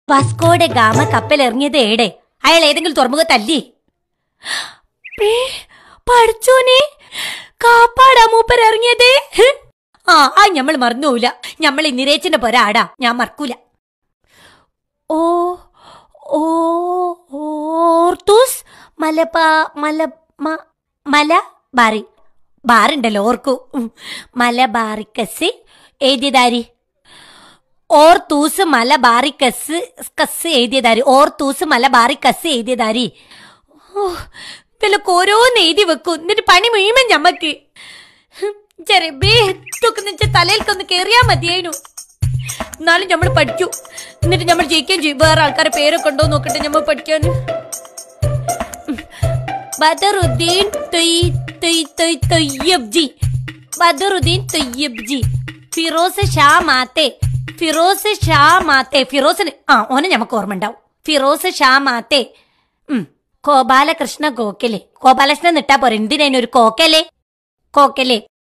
വാസ്കോടെ gamma കപ്പൽ ഇറങ്ങിയത് ഏടെ അയാൾ ഏതെങ്കിലും തുറമുഖത്തല്ലേ പഠിച്ചോനെ കാപ്പാടാ മൂപ്പർ ഇറങ്ങിയത് ഹ്? ആ ആ ഞമ്മൾ മറന്നുപോല ഞമ്മൾ നിരേച്ചന്റെ പൊരാടാ ഞാൻ മറക്കൂല ഓ ഓ ഓർത്തൂസ് മലബാ മല മ- മല ബാറി ബാറുണ്ടല്ലോ ഓർക്കൂ ഉം. മലബാറിക്കസ് എഴുതിയതാരി ഓർത്തൂസ് മലബാറിക്കസ് കസ് എഴുതിയതാരി ഓർത്തൂസ് മലബാറിക്കസ് എഴുതിയതാരി ഓ ഇവലൊക്കെ ഓരോന്ന് എഴുതി വെക്കും എന്നിട്ട് പണി മുഴുവൻ ഞമ്മക്ക് ചെറിയ ഇതൊക്കെ തലയിൽക്കൊന്ന് കേറിയാ മതിയായിരുന്നു എന്നാലും നമ്മൾ പഠിച്ചു എന്നിട്ട് നമ്മൾ ജയിക്കുകയും ചെയ്യും വേറെ ആൾക്കാരെ പേരൊക്കെ ഉണ്ടോ നോക്കട്ടെ നമ്മൾ പഠിക്കാൻ ബദറുദ്ദീൻ തൊയ്- തൊയ്- തൊയ്- തൊയ്യബ് ജി ബദറുദ്ദീൻ തൊയ്യബ് ജി ഫിറോസ് ഷാ മാത്തെ ഫിറോസ് ഷാ മാത്തെ ഫിറോസിന് ആ ഓനെ നമുക്ക് ഓർമ്മ ഉണ്ടാവും ഫിറോസ് ഷാ മാത്തെ ഉം ഗോപാലകൃഷ്ണ ഗോക്കലെ ഗോപാലകൃഷ്ണൻ നിട്ടാ പോരെ എന്തിനു ഒരു കോക്കലെ കോക്കലെ